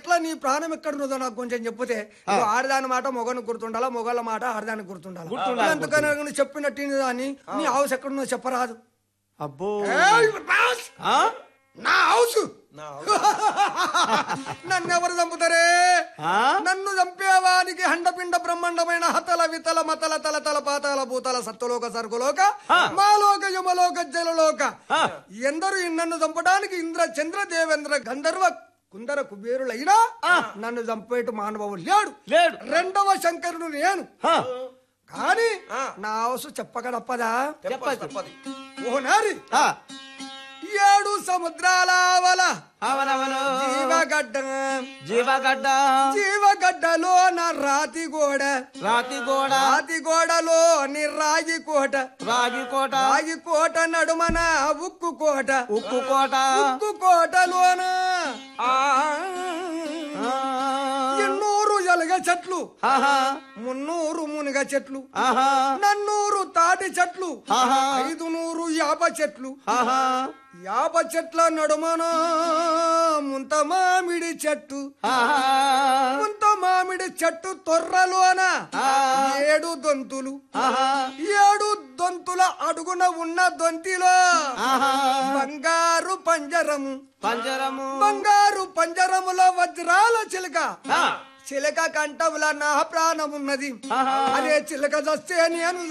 ఎట్లా నీ ప్రాణం ఎక్కడున్నదో నాకు కొంచెం చెప్తే ఇదిగో ఆడదాని మాట మొగను గుర్తుండాలా మొగల మాట ఆడదానికి గుర్తుండాలా గుర్తుండాలి, అందుకని నువ్వు చెప్పినట్టు దాన్ని నీ హౌస్ ఎక్కడున్నదో చెప్పరాదు అబ్బో ఏయ్, బాస్! ఆ? నా హౌస్ నా నన్ను ఎవరు చంపుతారే ఆ? నన్ను చంపేవానికి హండపిండ బ్రహ్మాండమైన హతల వితల మతల తల తల పాతాల భూతల సత్తులోక సర్గులోక మాలోక యమలోక జలలోక ఎందరు ఈ నన్ను చంపడానికి ఇంద్ర చంద్ర దేవేంద్ర గంధర్వ కుందర కుబేరులైనా నన్ను చంపేటు మానవుడు లేడు లేడు రెండవ శంకరుడు నేను ఆ. కానీ ఆ. నా హౌస్ చెప్పక తప్పదా చెప్పదు చెప్పదు ఓ నారి ఆ. ఏడు సముద్రాల వల అవనవను జీవగడ్డ జీవగడ్డ జీవగడ్డలో నా రాతి గోడ రాతి గోడ రాతి గోడలో నీ రాగి కోట రాగి కోట రాగి కోట నడుమన ఉక్కు కోట ఉక్కు కోట ఉక్కు కోటలోన ఆ, ఆ. ఎన్నూరు ఎలగ చెట్లు ఆహా మున్నూరు మునగ చెట్లు ఆహా నన్నూరు తాటి చెట్లు ఆహా. ఐదు నూరు యాప చెట్లు ఆహా యాప చెట్ల నడుమన ముంత మామిడి చెట్టు ఆహా ముంత మామిడి చెట్టు తొర్రలోన ఏడు దొంతులు ఆహా ఏడు దొంతుల అడుగున ఉన్న దొంతిలో ఆహా బంగారు పంజరము పంజరము బంగారు పంజరములో వజ్రాల చిలుక ఆ. చిలక కంఠముల నా ప్రాణమున్నది ఆహా. అదే చిలక చస్తే నేను